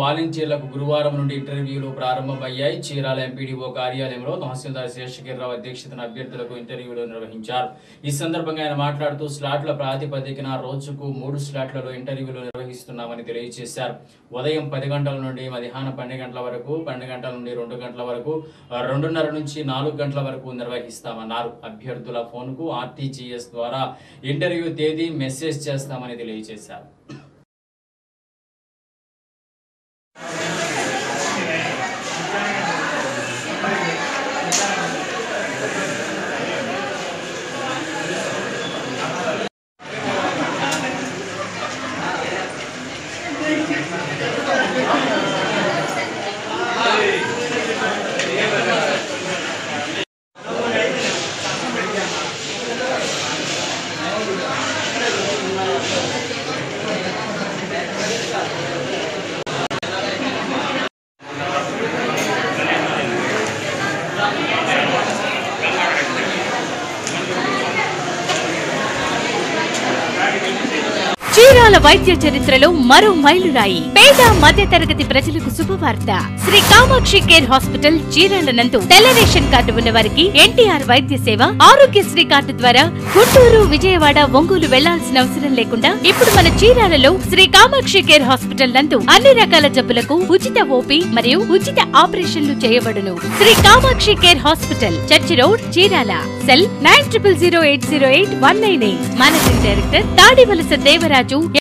వాలంటీర్లకు గురువారం నుండి ఇంటర్వ్యూలు ప్రారంభమయ్యాయి చీరాల ఎంపీడీఓ కార్యాలయంలో తహసీల్దార్ శేషగిరిరావు అధ్యక్షతన అభ్యర్థులకు ఇంటర్వ్యూలు నిర్వహించారు ఈ సందర్భంగా ఆయన మాట్లాడుతూ స్లాట్ల ప్రాతిపదికన రోజుకు మూడు స్లాట్లలో ఇంటర్వ్యూలు నిర్వహిస్తున్నామని తెలియజేశారు ఉదయం పది గంటల నుండి మధ్యాహ్నం పన్నెండు గంటల వరకు పన్నెండు గంటల నుండి రెండు గంటల వరకు ఆ, రెండున్నర నుంచి నాలుగు గంటల వరకు నిర్వహిస్తామన్నారు అభ్యర్థుల ఫోన్కు ఆర్టీజీఎస్ ద్వారా ఇంటర్వ్యూ తేదీ మెసేజ్ చేస్తామని తెలియజేశారు చీరాల వైద్య చరిత్రలో మరో మైలురాయి పేద మధ్య తరగతి ప్రజలకు శుభవార్త శ్రీ కామాక్షి కేర్ హాస్పిటల్ చీరాల నందు తెల్ల రేషన్ కార్డు ఉన్న వారికి ఎన్టీఆర్ వైద్య సేవ ఆరోగ్యశ్రీ కార్డు ద్వారా గుంటూరు విజయవాడ ఒంగోలు వెళ్లాల్సిన అవసరం లేకుండా ఇప్పుడు మన చీరాలలో శ్రీ కామాక్షి కేర్ హాస్పిటల్ నందు అన్ని రకాల జబ్బులకు ఉచిత ఓపీ మరియు ఉచిత ఆపరేషన్లు చేయబడును Shri Kamakshi care hospital church road Chirala cell nine triple zero eight zero eight one nine eight managing director Tadivalasa Devaraju